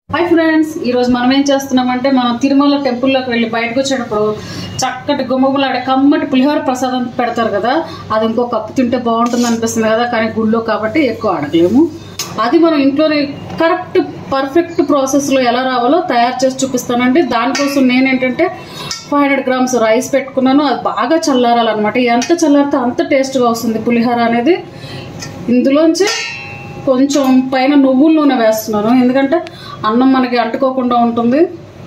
hi friends ఈ రోజు మనం ఏం చేస్తున్నామంటే మనం తిరుమల టెంపుల్లోకి వెళ్ళి బయటకు వచ్చేటప్పుడు చక్కటి గుమ్మగులాడే కమ్మటి పులిహోర ప్రసాదం పెడతారు కదా అది ఇంకో కప్పు తింటే బాగుంటుంది అనిపిస్తుంది కదా కానీ గుళ్ళో కాబట్టి ఎక్కువ అడగలేము అది మనం ఇంట్లోనే కరెక్ట్ పర్ఫెక్ట్ ప్రాసెస్లో ఎలా రావాలో తయారు చేసి చూపిస్తానండి దానికోసం నేనేంటంటే ఫైవ్ హండ్రెడ్ గ్రామ్స్ రైస్ పెట్టుకున్నాను అది బాగా చల్లారాలన్నమాట ఎంత చల్లారితే అంత టేస్ట్గా వస్తుంది పులిహోర అనేది ఇందులోంచి కొంచెం పైన నువ్వుల నూనె వేస్తున్నాను ఎందుకంటే అన్నం మనకి అంటుకోకుండా ఉంటుంది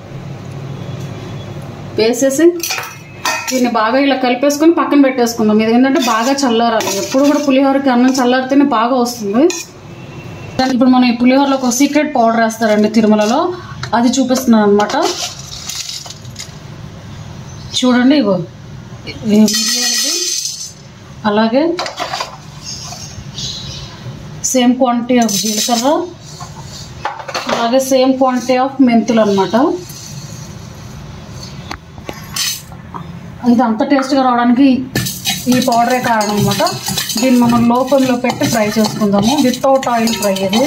వేసేసి దీన్ని బాగా ఇలా కలిపేసుకొని పక్కన పెట్టేసుకుందాం ఇది ఏంటంటే బాగా చల్లారాలి ఎప్పుడు కూడా పులిహోరకి అన్నం చల్లారితేనే బాగా వస్తుంది దానికి ఇప్పుడు మనం ఈ పులిహోరలో ఒక సీక్రెట్ పౌడర్ వేస్తారండి తిరుమలలో అది చూపిస్తున్నాను అనమాట చూడండి ఇగో ఈ మిరియాలది అలాగే సేమ్ క్వాంటిటీ ఆఫ్ జీలకర్ర అలాగే సేమ్ క్వాంటిటీ ఆఫ్ మెంతులు అనమాట ఇది అంత టేస్ట్గా రావడానికి ఈ పౌడరే కారణం అనమాట దీన్ని మనం లోపంలో పెట్టి ఫ్రై చేసుకుందాము వితౌట్ ఆయిల్ ఫ్రై ఇది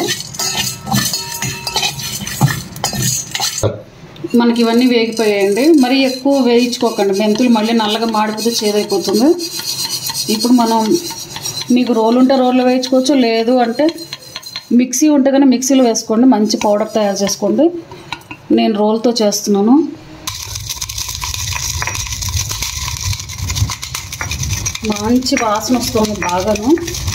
మనకి ఇవన్నీ వేగిపోయాయండి మరీ ఎక్కువ వేయించుకోకండి మెంతులు మళ్ళీ నల్లగా మాడిపోతే చేదైపోతుంది ఇప్పుడు మనం మీకు రోల్ ఉంటే రోల్లో వేయించుకోవచ్చు లేదు అంటే మిక్సీ ఉంటే కానీ మిక్సీలో వేసుకోండి మంచి పౌడర్ తయారు చేసుకోండి నేను రోల్తో చేస్తున్నాను మంచి వాసన వస్తుంది బాగాను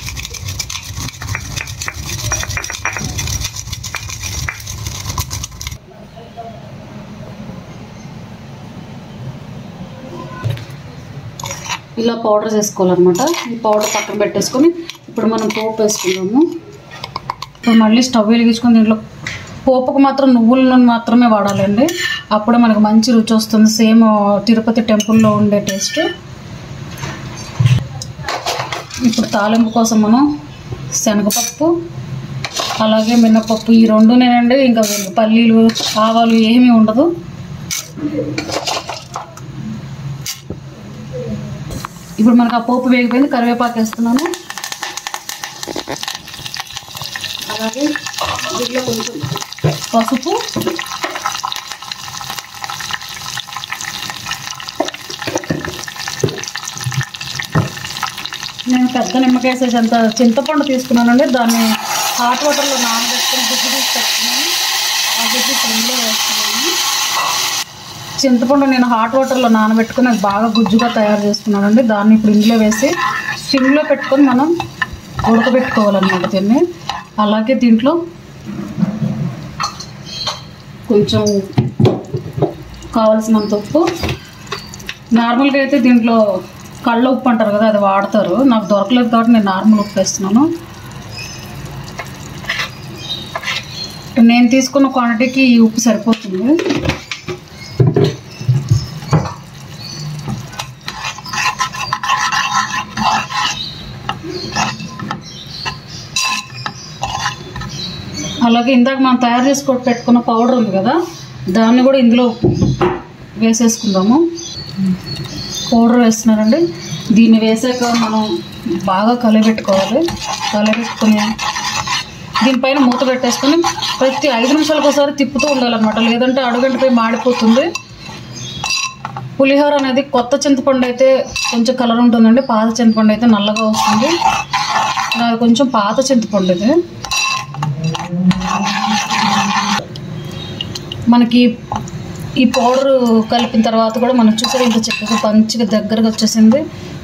ఇలా పౌడర్ చేసుకోవాలన్నమాట ఈ పౌడర్ పక్కన పెట్టేసుకొని ఇప్పుడు మనం పోపు వేసుకుందాము ఇప్పుడు మళ్ళీ స్టవ్ వెలిగించుకొని దీంట్లో పోపుకు మాత్రం నువ్వుల నూనె మాత్రమే వాడాలండి అప్పుడే మనకు మంచి రుచి వస్తుంది సేమ్ తిరుపతి టెంపుల్లో ఉండే టేస్ట్ ఇప్పుడు తాలింపు కోసం మనం శనగపప్పు అలాగే మినపప్పు ఈ రెండునేనండి ఇంకా పల్లీలు ఆవాలు ఏమీ ఉండదు ఇప్పుడు మనకు ఆ పోపు వేగిపోయింది కరివేపాకు వేస్తున్నాను అలాగే దీంట్లో కొంచెం పసుపు నేను పెద్ద నిమ్మకాయ సైజ్ అంత చింతపండు తీసుకున్నానండి దాన్ని హాట్ వాటర్లో నానబెట్టుకుని గుజ్జు తీసి పెట్టుకున్నాను ఆ గుజ్జు ఫ్రిడ్జ్లో వేస్తున్నాను చింతపండు నేను హాట్ వాటర్లో నానబెట్టుకుని అది బాగా గుజ్జుగా తయారు చేసుకున్నానండి దాన్ని ఇప్పుడు ఇంట్లో వేసి సిమ్లో పెట్టుకొని మనం ఉడకబెట్టుకోవాలన్నమాట దీన్ని అలాగే దీంట్లో కొంచెం కావలసినంత ఉప్పు నార్మల్గా అయితే దీంట్లో కళ్ళ ఉప్పు అంటారు కదా అది వాడతారు నాకు దొరకలేదు కాబట్టి నేను నార్మల్ ఉప్పు వేస్తున్నాను నేను తీసుకున్న క్వాంటిటీకి ఈ ఉప్పు సరిపోతుంది అలాగే ఇందాక మనం తయారు చేసుకో పెట్టుకున్న పౌడర్ ఉంది కదా దాన్ని కూడా ఇందులో వేసేసుకుందాము పౌడర్ వేస్తున్నారండి దీన్ని వేసాక మనం బాగా కలిపెట్టుకోవాలి కలిపెట్టుకుని దీనిపైన మూత పెట్టేసుకొని ప్రతి ఐదు నిమిషాలకు ఒకసారి తిప్పుతూ ఉండాలన్నమాట లేదంటే అడుగంటిపై మాడిపోతుంది పులిహోర అనేది కొత్త చింతపండు అయితే కొంచెం కలర్ ఉంటుందండి పాత చింతపండు అయితే నల్లగా వస్తుంది నాది కొంచెం పాత చింతపండు ఇది మనకి ఈ పౌడర్ కలిపిన తర్వాత కూడా మనం చూసారు ఇంత చక్కగా మంచిగా దగ్గరగా వచ్చేసింది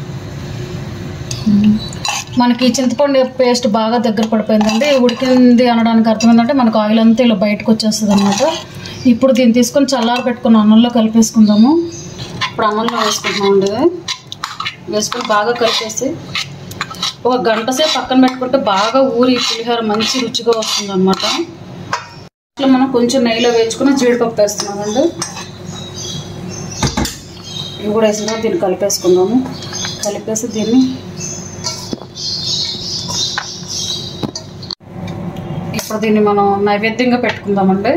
మనకి చింతపండు పేస్ట్ బాగా దగ్గర పడిపోయిందండి ఉడికింది అనడానికి అర్థం ఏంటంటే మనకు ఆయిల్ అంతా ఇలా బయటకు వచ్చేస్తుంది అనమాట ఇప్పుడు దీన్ని తీసుకొని చల్లారి పెట్టుకుని అన్నంలో కలిపేసుకుందాము ఇప్పుడు అన్నంలో వేసుకుంటున్నామండి ఇది వేసుకొని బాగా కలిపేసి ఒక గంట సేపు పక్కన పెట్టుకుంటే బాగా ఊరి పులిహోర మంచి రుచిగా వస్తుంది అనమాట ఇట్లా మనం కొంచెం నెయ్యిలో వేయించుకుని జీడిపప్పు వేస్తున్నామండి ఇవి కూడా వేసిన దీన్ని కలిపేసుకుందాము కలిపేసి దీన్ని ఇప్పుడు దీన్ని మనం నైవేద్యంగా పెట్టుకుందామండి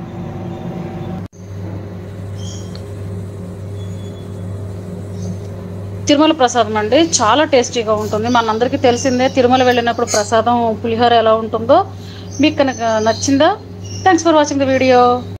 తిరుమల ప్రసాదం అండి చాలా టేస్టీగా ఉంటుంది మనందరికీ తెలిసిందే తిరుమల వెళ్ళినప్పుడు ప్రసాదం పులిహోర ఎలా ఉంటుందో మీకు కనుక నచ్చిందా thanks for watching the video